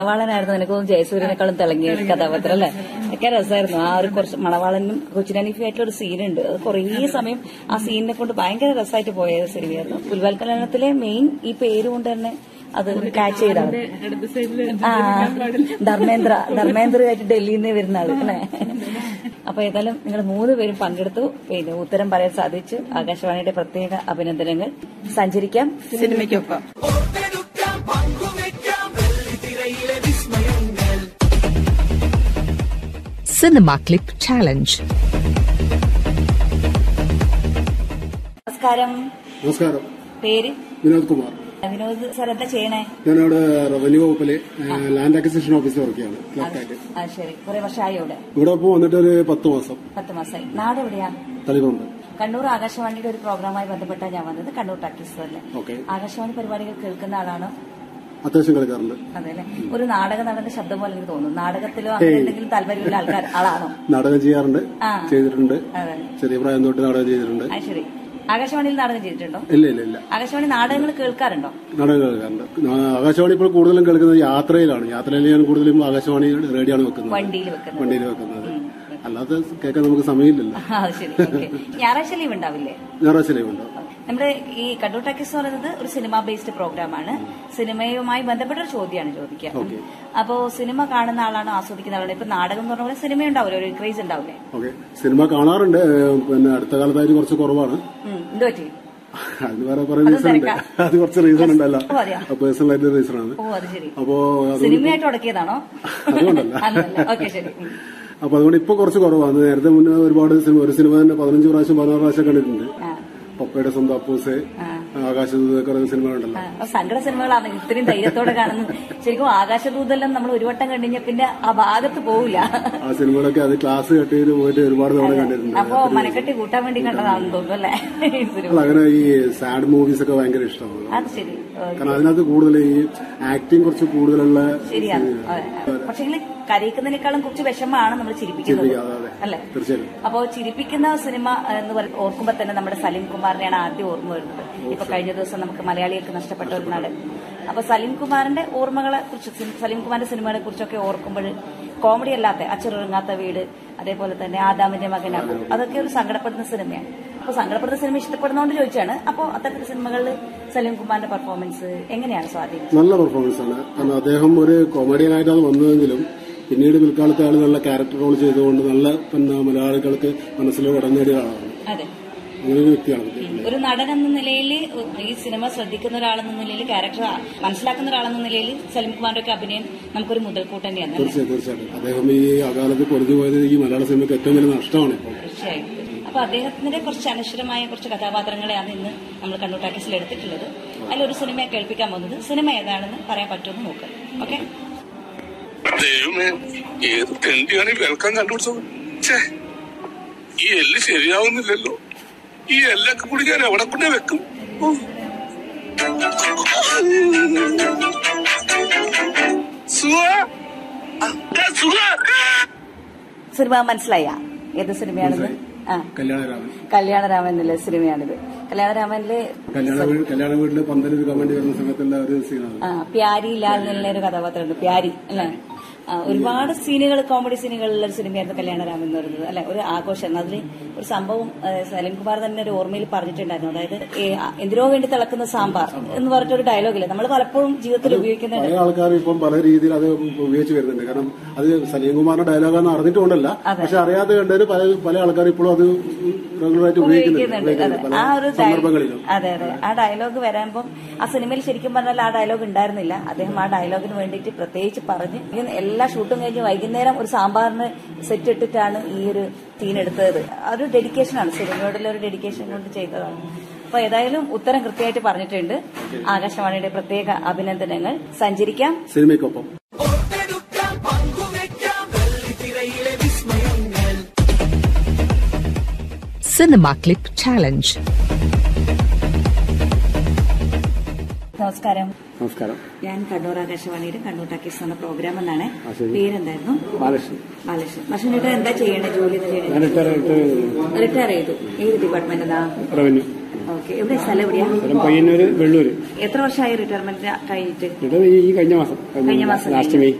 മണവാളനായിരുന്നു എനിക്കൊന്നും ജയസൂര്യനേക്കാളും തിളങ്ങിയ ഒരു കഥാപാത്രം അല്ലെ ഒക്കെ രസമായിരുന്നു ആ ഒരു കുറച്ച് മണവാളനും കൊച്ചിനീഫി ആയിട്ടുള്ള ഒരു സീനുണ്ട് അത് കുറേ സമയം ആ സീനിനെ കൊണ്ട് ഭയങ്കര രസമായിട്ട് പോയ ഒരു സിനിമയായിരുന്നു പുൽവാൽ കല്യാണത്തിലെ മെയിൻ ഈ പേര് കൊണ്ട് തന്നെ അത് ക്യാച്ച് ചെയ്താണ് ആ ധർമ്മേന്ദ്ര ധർമ്മേന്ദ്രയായിട്ട് ഡൽഹിയിൽ നിന്ന് വരുന്ന ആള് അല്ലേ അപ്പൊ ഏതായാലും നിങ്ങൾ മൂന്ന് പേരും പങ്കെടുത്തു പിന്നെ ഉത്തരം പറയാൻ സാധിച്ചു ആകാശവാണിയുടെ പ്രത്യേക അഭിനന്ദനങ്ങൾ സഞ്ചരിക്കാം സിനിമയ്ക്കൊപ്പം Cinema Clip Challenge. നമസ്കാരം നമസ്കാരം പേര് വിനോദ് കുമാർ വിനോദ് സാർ എന്താ ചെയ്യണേ ഞാനവിടെ റവന്യൂ വകുപ്പിലെ ലാൻഡ് അക്വിസിഷൻ ഓഫീസിൽ വർക്ക് ചെയ്യാണ് ക്ലർക്കായിട്ട് ആ ശരി കുറെ വർഷമായി ഇവിടെ ഇവിടെ ഇപ്പോൾ വന്നിട്ട് ഒരു പത്ത് മാസം പത്ത് മാസമായി നാട് എവിടെയാ തളിപ്പറമ്പ് കണ്ണൂർ ആകാശവാണിയുടെ ഒരു പ്രോഗ്രാമായി ബന്ധപ്പെട്ടാണ് ഞാൻ വന്നത് കണ്ണൂർ ടാക്കീസ് ഓക്കെ ആകാശവാണി പരിപാടികൾ കേൾക്കുന്ന ആളാണോ അത്യാവശ്യം കളിക്കാറുണ്ട് അതെ അല്ലെ ഒരു നാടക നടന്റെ ശബ്ദം പോലെ എനിക്ക് തോന്നുന്നു നാടകത്തിലോ അങ്ങനെ എന്തെങ്കിലും താല്പര്യമുള്ള ആൾക്കാർ ആളാണോ നാടകം ചെയ്യാറുണ്ട് ആ. ചെയ്തിട്ടുണ്ട് അതെ ചെറിയ പ്രായം തൊട്ട് നാടകം ചെയ്തിട്ടുണ്ട് ആ ശരി ആകാശവാണിയിൽ നാടകം ചെയ്തിട്ടുണ്ടോ ഇല്ല ഇല്ല ഇല്ല ആകാശവാണി നാടകങ്ങൾ കേൾക്കാറുണ്ടോ നാടകം കേൾക്കാറുണ്ട് ആ, ആകാശവാണി ഇപ്പോൾ കൂടുതലും കേൾക്കുന്നത് യാത്രയിലാണ് യാത്രയിൽ ഞാൻ കൂടുതലും ആകാശവാണി റേഡിയോയാണ് വെക്കുന്നത് വണ്ടിയിൽ വെക്കുന്നത് വണ്ടിയിൽ വെക്കുന്നത് അല്ലാതെ കേൾക്കാൻ നമുക്ക് സമയമില്ലല്ലോ ആ ശരി ഓക്കെ ഞായറാഴ്ച ലീവ് ഉണ്ടാവില്ലേ ഞായറാഴ്ച ലീവുണ്ട് നമ്മുടെ ഈ കണ്ണൂർ ടാക്കീസ് എന്ന് പറയുന്നത് ഒരു സിനിമ ബേസ്ഡ് പ്രോഗ്രാമാണ് സിനിമയുമായി ബന്ധപ്പെട്ട ഒരു ചോദ്യമാണ് ചോദിക്കുക ഓക്കെ. അപ്പോ സിനിമ കാണുന്ന ആളാണോ ആസ്വദിക്കുന്ന ആളാണോ ഇപ്പൊ നാടകം എന്ന് പറഞ്ഞ പോലെ സിനിമ ഉണ്ടാവില്ലേ ഒരു ക്രേസ് ഉണ്ടാവില്ലേ ഓക്കെ സിനിമ കാണാറുണ്ട് ഏഹ്, പിന്നെ അടുത്ത കാലത്തായിട്ട് കുറച്ച് കുറവാണ് ഉം, എന്ത് പറ്റി അതിന് വേറെ കുറെ അത് റീസൺ ഉണ്ട് തിരക്കാ. അത് കുറച്ച് റീസൺ ഉണ്ടല്ല ഓ, അതെയോ? പേഴ്സണൽ ആയിട്ട് റീസൺ ആണ് ഓ അത് ശരി അപ്പോ അതുകൊണ്ട് സിനിമയായിട്ട് ഉടക്കിയതാണോ അതുകൊണ്ടല്ല. ഓക്കെ ശരി ഉം. അപ്പൊ അതുകൊണ്ട് ഇപ്പൊ കുറച്ച് കുറവാണ് നേരത്തെ മുന്നേ ഒരുപാട് സിനിമ ഒരു സിനിമ തന്നെ പതിനഞ്ച് പ്രാവശ്യം പതിനാറ് പ്രാവശ്യം കണ്ടിട്ടുണ്ട് ആ, പപ്പയുടെ സ്വന്തം അപ്പൂസ് ആ. ആകാശദൂതൊക്കെ സിനിമ ഉണ്ടല്ലോ ആ, അപ്പൊ സങ്കട സിനിമകളാണ് ഇത്രയും ധൈര്യത്തോടെ കാണുന്നത് ശരിക്കും ആകാശദൂതെല്ലാം നമ്മൾ ഒരു വട്ടം കണ്ടു കഴിഞ്ഞാൽ പിന്നെ ആ ഭാഗത്ത് പോവില്ല ആ സിനിമകളൊക്കെ അത് ക്ലാസ് കട്ട് ചെയ്ത് പോയിട്ട് ഒരുപാട് തവണ കണ്ടിട്ടുണ്ട് അപ്പൊ മനക്കെട്ടി കൂട്ടാൻ വേണ്ടി കണ്ടതാണെന്ന് തോന്നുന്നു അല്ലേ ഈ സിനിമ അല്ല, അങ്ങനെ ഈ സാഡ് മൂവീസ് ഒക്കെ ഭയങ്കര ഇഷ്ടമാണ് അത് ശരി ഓ, കാരണം അതിനകത്ത് കൂടുതൽ ഈ ആക്ടിങ് കുറച്ച് കൂടുതലുള്ള ശരിയാണ് അതെ. പക്ഷേ കരയിക്കുന്നതിനേക്കാളും കുറച്ച് വിഷമമാണ് നമ്മൾ ചിരിപ്പിക്കുന്നത് അതെ, അതെ. അല്ലെ തീർച്ചയായും അപ്പോ ചിരിപ്പിക്കുന്ന സിനിമ എന്ന് പറ- ഓർക്കുമ്പോ തന്നെ നമ്മുടെ സലീം കുമാറിനെയാണ് ആദ്യം ഓർമ്മ വരുന്നത് ഇപ്പൊ കഴിഞ്ഞ ദിവസം നമുക്ക് മലയാളികൾക്ക് നഷ്ടപ്പെട്ട ഒരു നടൻ അപ്പൊ സലീം കുമാറിന്റെ ഓർമ്മകളെ കുറിച്ച് സിം- സലീം കുമാറിന്റെ സിനിമകളെ കുറിച്ചൊക്കെ ഓർക്കുമ്പോൾ കോമഡി അല്ലാത്ത അച്ചറുറങ്ങാത്ത വീട് അതേപോലെ തന്നെ ആദാമിന്റെ മകനാകും അതൊക്കെ ഒരു സങ്കടപ്പെടുന്ന സിനിമയാണ് അപ്പൊ സങ്കടപ്പെടുന്ന സിനിമ ഇഷ്ടപ്പെടുന്നതുകൊണ്ട് ചോദിച്ചാണ് അപ്പോ അത്തരത്തിൽ സിനിമകളിൽ സലീം കുമാറിന്റെ പെർഫോമൻസ് എങ്ങനെയാണ് സ്വാധീനം നല്ല പെർഫോമൻസ് ആണ് കാരണം അദ്ദേഹം ഒരു കോമഡിയനായിട്ടാണ് വന്നതെങ്കിലും പിന്നീട് പിൽക്കാലത്തെ ആൾ നല്ല ക്യാരക്ടർ റോൾ ചെയ്തുകൊണ്ട് നല്ല പിന്നെ മലയാളികൾക്ക് മനസ്സിൽ ഇടം നേടിയ ആളാണ് അതെ അങ്ങനെ ഒരു വ്യക്തിയാണ് അദ്ദേഹം. ഒരു നടൻ എന്ന നിലയിൽ ഈ സിനിമ ശ്രദ്ധിക്കുന്ന ഒരാളെന്ന നിലയിൽ ക്യാരക്ടർ മനസ്സിലാക്കുന്ന ഒരാളെന്ന നിലയിൽ സലീം കുമാറിന്റെ ഒക്കെ അഭിനയം നമുക്കൊരു മുതൽക്കൂട്ട് തന്നെയാണ് അല്ലേ? തീർച്ചയായും തീർച്ചയായിട്ടും അദ്ദേഹം ഈ അകാലത്ത് പൊരുതി പോയത് ഈ മലയാള സിനിമയ്ക്ക് ഏറ്റവും വലിയ നഷ്ടമാണ് ഇപ്പോൾ തീർച്ചയായും അപ്പൊ അദ്ദേഹത്തിന്റെ കുറച്ച് അനശ്വരമായ കുറച്ച് കഥാപാത്രങ്ങളെയാണ് ഇന്ന് നമ്മൾ കണ്ണൂർ ടാക്കീസിൽ എടുത്തിട്ടുള്ളത് അതിലൊരു സിനിമയെ കേൾപ്പിക്കാൻ പോകുന്നത് സിനിമ ഏതാണെന്ന് പറയാൻ പറ്റുമെന്ന് നോക്കാം ഓക്കെ ദൈവമേ ഏത് തെണ്ടിയാണ് ഈ വെൽക്കം കണ്ടുപിടിച്ചത് ഛേ ഈ എല്ല് ശരിയാവുന്നില്ലല്ലോ ഈ എല്ലൊക്കെ കൂടി ഞാൻ എവിടെ കൊണ്ടേ വെക്കും ഓ. സുഖാ? ആ, ആ, സുഖാ? സിനിമ മനസ്സിലായ ഏത് സിനിമയാണെന്ന് ആ കല്യാണരാമൻ കല്യാണരാമൻ എന്നുള്ള സിനിമയാണിത് കല്യാണരാമനിലെ കല്യാണ വീട് കല്യാണ വീട്ടില് പന്തലൊരു കമന്റ് വരുന്ന സമയത്തുള്ള ഒരു സീനാണ് ആ, പ്യാരി ലാൽ എന്നുള്ള ഒരു കഥാപാത്രമുണ്ട് പ്യാരി അല്ലെ ആ, ഒരുപാട് സീനുകൾ കോമഡി സീനുകളുള്ള ഒരു സിനിമയായിരുന്നു കല്യാണരാമൻ എന്ന് പറയുന്നത് അല്ലെ ഒരു ആഘോഷം അതിൽ ഒരു സംഭവം ആ, സലീം കുമാർ തന്നെ ഒരു ഓർമ്മയിൽ പറഞ്ഞിട്ടുണ്ടായിരുന്നു അതായത് ഏ, എന്തിനോ വേണ്ടി തിളക്കുന്ന സാമ്പാർ എന്ന് പറഞ്ഞിട്ടൊരു ഡയലോഗില്ലേ നമ്മൾ പലപ്പോഴും ജീവിതത്തിൽ ഉപയോഗിക്കുന്ന പല ആൾക്കാരും ഇപ്പം പല രീതിയിൽ അത് ഉപയോഗിച്ച് വരുന്നുണ്ട് കാരണം അത് സലീം കുമാറിന്റെ ഡയലോഗാന്ന് അറിഞ്ഞിട്ടുകൊണ്ടല്ല പക്ഷെ അറിയാതെ കണ്ടതിന് പല പല ആൾക്കാർ ഇപ്പോഴും അത് റെഗുലറായിട്ട് ഉപയോഗിക്കുന്നുണ്ട് ഉപയോഗിക്കുന്നുണ്ട് അതെ ഉപയോഗിക്കുന്നുണ്ട് ആ പല ഒരു ഡയ- സന്ദർഭങ്ങളിലും അതെ അതെ ആ ഡയലോഗ് വരുമ്പം ആ സിനിമയിൽ ശരിക്കും പറഞ്ഞാൽ ആ ഡയലോഗ് ഉണ്ടായിരുന്നില്ല അദ്ദേഹം ആ ഡയലോഗിന് വേണ്ടിയിട്ട് പ്രത്യേകിച്ച് പറഞ്ഞ് ഇങ്ങനെ എല്ലാ ഷൂട്ടും കഴിഞ്ഞ് വൈകുന്നേരം ഒരു സാമ്പാറിന് സെറ്റ് ഇട്ടിട്ടാണ് ഈ ഒരു സീൻ എടുത്തത് അതൊരു ഡെഡിക്കേഷനാണ് സിനിമയോടുള്ള ഒരു ഡെഡിക്കേഷൻ കൊണ്ട് ചെയ്തതാണ് അപ്പൊ ഏതായാലും ഉത്തരം കൃത്യമായിട്ട് പറഞ്ഞിട്ടുണ്ട് ആകാശവാണിയുടെ പ്രത്യേക അഭിനന്ദനങ്ങൾ സഞ്ചരിക്കാം സിനിമയ്ക്കൊപ്പം Cinema Clip Challenge. നമസ്കാരം നമസ്കാരം ഞാൻ കണ്ണൂർ ആകാശവാണിയുടെ കണ്ണൂർ ടാക്കീസ് എന്ന പ്രോഗ്രാം എന്നാണ് ആ, ശരി. പേരെന്തായിരുന്നു ബാലകൃഷ്ണൻ ബാലകൃഷ്ണൻ ബാലകൃഷ്ണൻ ചേട്ടാ എന്താ ചെയ്യേണ്ടത് ജോലി എന്താ ഞാൻ ചെയ്യേണ്ടത് റിട്ടയർ ആയിട്ട് റിട്ടയർ ചെയ്തു ഏത് ഡിപ്പാർട്ട്മെന്റ് എന്നാ റവന്യൂ ഓക്കെ എവിടെ സ്ഥലം എവിടെയാ സ്ഥലം പയ്യന്നൂര് വെള്ളൂര് എത്ര വർഷമായി റിട്ടയർമെന്റ് കഴിഞ്ഞിട്ട് ഇത് ഈ കഴിഞ്ഞ മാസം കഴിഞ്ഞ മാസം ലാസ്റ്റ് മെയ്